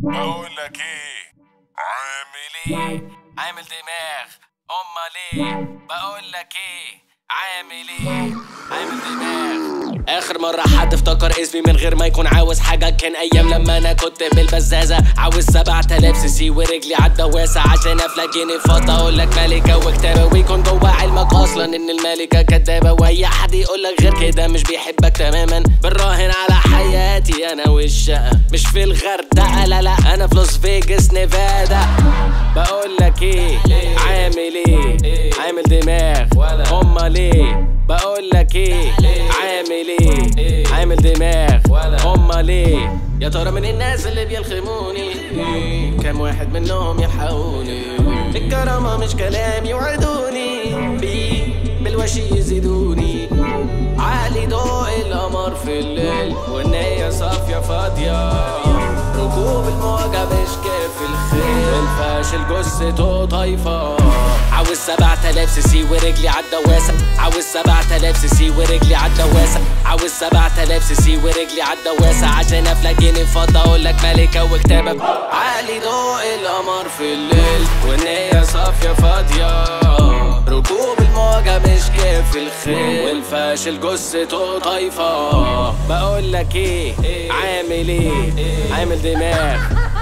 بقول لك ايه عامل ايه عامل دماغ امال ايه بقول لك ايه عامل ايه عامل دماغ اخر مرة حد افتكر اسمي من غير ما يكون عاوز حاجة كان ايام لما انا كنت بالبزازة عاوز سبعة آلاف سي سي ورجلي عالدواسة عشان افلاجيني فاضة اقول لك ملكة وكتابة ويكون جوا علمك اصلا ان الملكة كدابة واي حد يقول لك غير كده مش بيحبك تماما بنراهن على حياتي انا والشقة مش في الغردقة لا لا انا في لوس فيجاس نيفادا بقول لك ايه عامل ايه عامل دماغ امال ايه بقول لك ايه عامل ايه عامل دماغ امال ايه يا ترى من الناس اللي بيلخموني كام واحد منهم يلحقوني الكرامة مش كلام يوعدوني بيه بالوشي يزيدوني عالي ضوء القمر في الليل والنية صافية فاضية ركوب المواجهة مش كيف الخيل الفاشل جثته طايفة عاوز سبعة آلاف سي سي ورجلي عالدواسة عاوز سبعة آلاف سي سي ورجلي عالدواسة عاوز سبعة آلاف سي سي ورجلي عالدواسة عشان افلاجيني فاضة اقول لك ملكة وكتابة عالي ضوء القمر في الليل والنية صافية فاضية ركوب المواجهة مش كيف الخيل والفاشل جثته طايفة بقول لك ايه عامل ايه عامل دماغ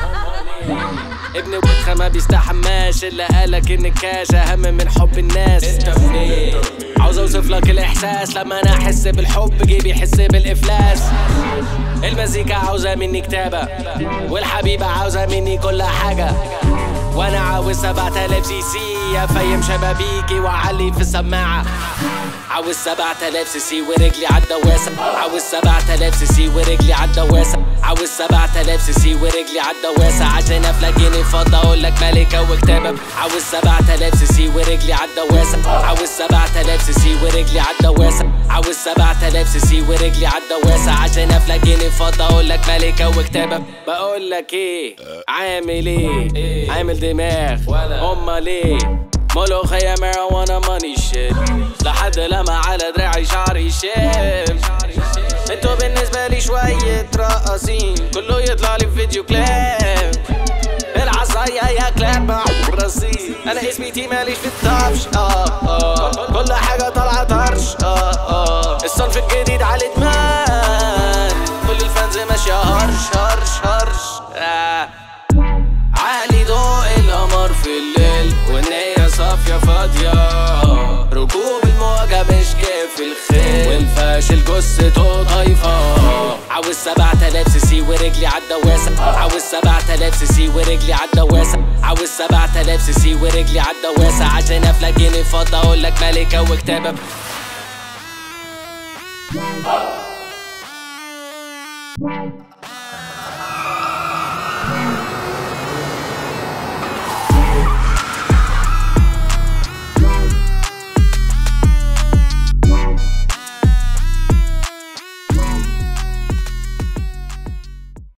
ابن وتخة ما بيستحماش الا قالك ان الكاش اهم من حب الناس انت منين عاوز اوصف لك الاحساس لما انا احس بالحب جيبي يحس بالافلاس المزيكا عاوزة مني كتابة والحبيبة عاوزة مني كل حاجة وانا عاوز سبعة آلاف سي سي افيم شبابيكي واعلي في السماعة عاوز سبعة آلاف سي سي ورجلي عالدواسة عاوز سبعة آلاف سي سي ورجلي عالدواسة عاوز سبعة آلاف سي سي ورجلي عالدواسة عشان افلاجيني فاضة اقول لك ملكة وكتابة عاوز سبعة آلاف سي سي ورجلي عالدواسة عاوز سبعة آلاف سي سي ورجلي عالدواسة عاوز سبعة آلاف سي سي ورجلي عالدواسة عشان افلاجيني فاضة اقول لك ملكة وكتابة بقول لك ايه عامل ايه عامل دماغ امال ايه ملوخية ماريجوانا ماني شيت لحد لما على دراعي شعري شيب انتوا بالنسبة لي شوية رقاصين كله يطلع لي في فيديو كليب العصاية يا كلاب مع راسي انا اسمي تي ماليش في الطفش اه اه كل حاجة طالعة طرش اه اه الصنف الجديد على ادمان كل الفانز ماشية هرش هرش هرش آه. عالي ضوء القمر في الليل والنية صافية فاضية ركوب المواجهة مش كيف الخيل والفاشل جثته طايفة عاوز سبعة آلاف سي سي ورجلي عالدواسة عاوز سبعة آلاف سي سي ورجلي عالدواسة عاوز سبعة آلاف سي سي ورجلي عالدواسة عشان افلاجيني فاضة اقول لك ملكة وكتابة